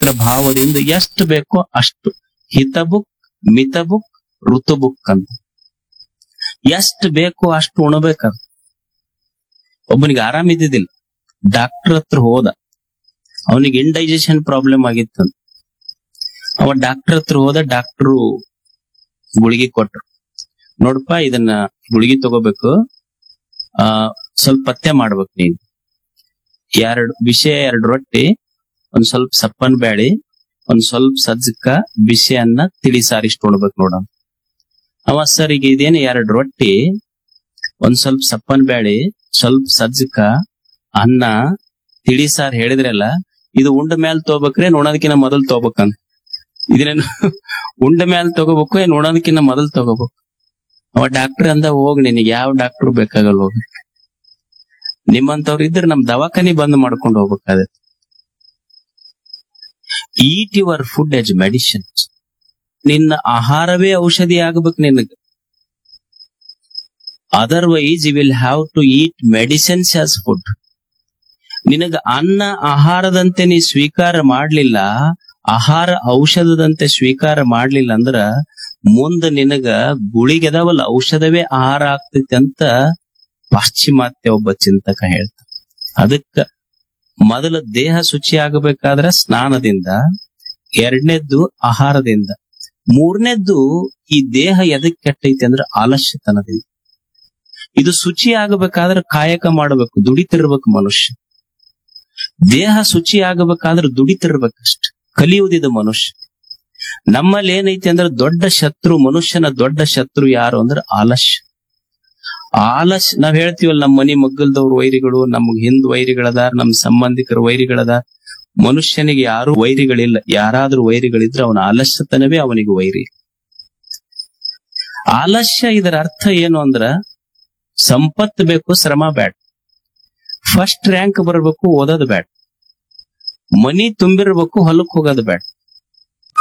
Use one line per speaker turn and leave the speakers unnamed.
ಎಂಬ ಭಾವದಿಂದ ಎಷ್ಟು ಬೇಕೋ ಅಷ್ಟು ಹಿತಬುಕ್ ಮಿತಬುಕ್ ಋತುಬುಕ್ ಅಂತ ಎಷ್ಟು ಬೇಕೋ ಅಷ್ಟು ಉಣಬೇಕದು ಒಬ್ಬನಿಗೆ ಆರಾಮ ಇದ್ದಿದ್ದಿಲ್ಲ ಡಾಕ್ಟರ್ ಹತ್ರ ಹೋದ ಅವನಿಗೆ ಇಂಡೈಜೆಷನ್ ಪ್ರಾಬ್ಲಮ್ ಆಗಿತ್ತಂತ ಅವ ಡಾಕ್ಟರ್ ಹತ್ರ ಹೋದ ಡಾಕ್ಟರು ಗುಳಿಗೆ ಕೊಟ್ರು ನೋಡಪ್ಪ ಇದನ್ನ ಗುಳಿಗೆ ತಗೋಬೇಕು ಆ ಸ್ವಲ್ಪ ಪಥ್ಯ ಮಾಡ್ಬೇಕು ನೀನು ಎರಡು ವಿಷಯ ಎರಡು ರೊಟ್ಟಿ ಒಂದ್ ಸ್ವಲ್ಪ ಸಪ್ಪನ್ ಬ್ಯಾಳಿ ಒಂದ್ ಸ್ವಲ್ಪ ಸಜ್ಜಕ್ಕ ಬಿಸಿ ಅನ್ನ ತಿಳಿ ಸಾರಿಷ್ಟು ಉಣ್ಬೇಕು ನೋಡ ಅವ ಸರ್ ಈಗ ಇದೇನು ಎರಡು ರೊಟ್ಟಿ ಒಂದ್ ಸ್ವಲ್ಪ ಸಪ್ಪನ್ ಬ್ಯಾಳಿ ಸ್ವಲ್ಪ ಸಜ್ಜಕ್ಕ ಅನ್ನ ತಿಳಿ ಸಾರ್ ಹೇಳಿದ್ರಲ್ಲ ಇದು ಉಂಡ ಮ್ಯಾಲ್ ತಗೋಬೇಕ್ರೆ ನೋಡೋದಕ್ಕಿಂತ ಮೊದಲ್ ತಗೋಬೇಕಂತ ಇದನ್ನೇನು ಉಂಡ ಮ್ಯಾಲ್ ತಗೋಬೇಕು ಏನ್ ನೋಡೋದಕ್ಕಿಂತ ಮೊದಲ್ ತಗೋಬೇಕು ಅವ ಡಾಕ್ಟರ್ ಅಂದ ಹೋಗ್ ನಿನಗೆ ಯಾವ ಡಾಕ್ಟರ್ ಬೇಕಾಗಲ್ಲ ಹೋಗಿ ನಿಮ್ಮಂತವ್ರು ಇದ್ರೆ ನಮ್ ದವಾಖಾನಿ ಬಂದ್ ಮಾಡ್ಕೊಂಡು ಹೋಗ್ಬೇಕಾಗತ್ತೆ eat your food as medicine ನಿನ್ನ ಆಹಾರವೇ ಔಷಧಿ ಆಗ್ಬೇಕು ನಿನಗೆ otherwise you will have to eat medicines as food ನಿನಗ ಅನ್ನ ಆಹಾರದಂತೆ ನೀ ಸ್ವೀಕಾರ ಮಾಡ್ಲಿಲ್ಲ ಆಹಾರ ಔಷಧದಂತೆ ಸ್ವೀಕಾರ ಮಾಡ್ಲಿಲ್ಲ ಅಂದ್ರ ಮುಂದ ನಿನಗ ಗುಳಿಗೆದವಲ್ಲ ಔಷಧವೇ ಆಹಾರ ಆಗ್ತೈತಿ ಅಂತ ಪಾಶ್ಚಿಮಾತ್ಯ ಒಬ್ಬ ಚಿಂತಕ ಹೇಳ್ತಾನೆ ಅದಕ್ಕ ಮೊದಲ ದೇಹ ಶುಚಿ ಆಗಬೇಕಾದ್ರ ಸ್ನಾನದಿಂದ ಎರಡನೇದ್ದು ಆಹಾರದಿಂದ ಮೂರನೇದ್ದು ಈ ದೇಹ ಎದಕ್ ಕೆಟ್ಟೈತಿ ಅಂದ್ರೆ ಆಲಸ್ಯತನದಿಂದ ಇದು ಶುಚಿ ಆಗಬೇಕಾದ್ರೆ ಕಾಯಕ ಮಾಡಬೇಕು ದುಡಿತಿರ್ಬೇಕು ಮನುಷ್ಯ ದೇಹ ಶುಚಿ ಆಗಬೇಕಾದ್ರೆ ದುಡಿತಿರ್ಬೇಕಷ್ಟ ಕಲಿಯುವುದಿದು ಮನುಷ್ಯ ನಮ್ಮಲ್ಲಿ ಏನೈತಿ ಅಂದ್ರೆ ದೊಡ್ಡ ಶತ್ರು ಮನುಷ್ಯನ ದೊಡ್ಡ ಶತ್ರು ಯಾರು ಅಂದ್ರೆ ಆಲಸ್ಯ ಆಲಸ್ ನಾವ್ ಹೇಳ್ತೀವಲ್ಲ ನಮ್ಮ ಮನಿ ಮಗ್ಗಲ್ದವ್ರ ವೈರಿಗಳು ನಮ್ಗ್ ಹಿಂದ್ ವೈರಿಗಳದಾರ ನಮ್ ಸಂಬಂಧಿಕರ ವೈರಿಗಳದಾರ ಮನುಷ್ಯನಿಗೆ ಯಾರು ವೈರಿಗಳಿಲ್ಲ ಯಾರಾದ್ರೂ ವೈರಿಗಳಿದ್ರೆ ಅವನ ಆಲಸ್ಯತನವೇ ಅವನಿಗೆ ವೈರಿ ಆಲಸ್ಯ ಇದರ ಅರ್ಥ ಏನು ಅಂದ್ರ ಸಂಪತ್ ಬೇಕು ಶ್ರಮ ಬ್ಯಾಡ್ ಫಸ್ಟ್ ರ್ಯಾಂಕ್ ಬರ್ಬೇಕು ಓದೋದ್ ಬ್ಯಾಡ್ ಮನಿ ತುಂಬಿರ್ಬೇಕು ಹೊಲಕ್ ಹೋಗೋದ್ ಬ್ಯಾಡ್